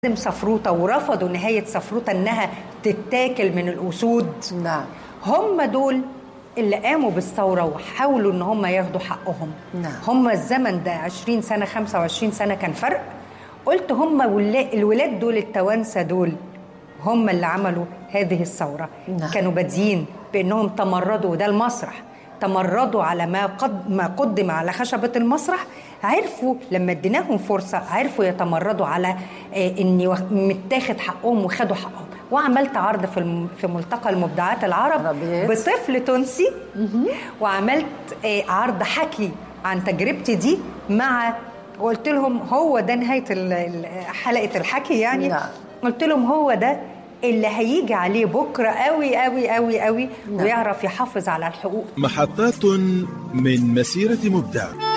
سفروتة ورفضوا نهاية سفروتة إنها تتاكل من الأسود نعم هم دول اللي قاموا بالثورة وحاولوا إن هم ياخدوا حقهم نعم. هم الزمن ده 20 سنة 25 سنة كان فرق قلت هم ولا- الولاد دول التوانسة دول هم اللي عملوا هذه الثورة نعم. كانوا بادئين بأنهم تمردوا وده المسرح تمردوا على ما قد ما قدم على خشبة المسرح عرفوا لما اديناهم فرصة عرفوا يتمردوا على آه، ان وخ- متاخد حقهم وخدوا حقهم وعملت عرض في الم- في ملتقى المبدعات العرب عربيات. بطفل تونسي وعملت آه، عرض حكي عن تجربتي دي مع وقلت لهم هو ده نهايه ال- ال- حلقه الحكي يعني نعم. قلت لهم هو ده اللي هيجي عليه بكره قوي قوي قوي قوي نعم. ويعرف يحافظ على الحقوق محطات من مسيرة مبدع